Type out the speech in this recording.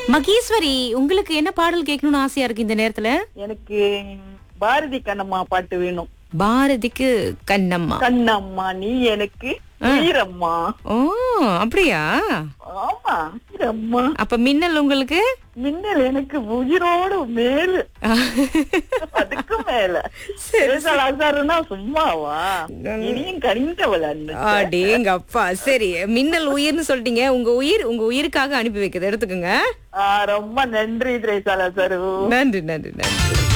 மகேஸ்வரி உங்களுக்கு என்ன பாடல் கேட்கணும்னு ஆசையா இருக்கு இந்த நேரத்துல எனக்கு பாரதி கண்ணம்மா பாட்டு வேணும் பாரதிக்கு கண்ணம்மா கண்ணம்மா நீ எனக்கு வீரம்மா ஓ அப்படியா ஆமா வீரம்மா அப்ப மின்னல் உங்களுக்கு மின்னல் எனக்கு உயிரோடு மேலு அதுக்கு மேல பேசலாசாருன்னா சும்மாவா இனியும் கனிந்தவள் அண்ணன் அடேங்க அப்பா சரி மின்னல் உயிர்னு சொல்லிட்டீங்க உங்க உயிர் உங்க உயிருக்காக அனுப்பி வைக்கிறது எடுத்துக்கோங்க ரொம்ப நன்றி திரேசாலா சாரு நன்றி நன்றி நன்றி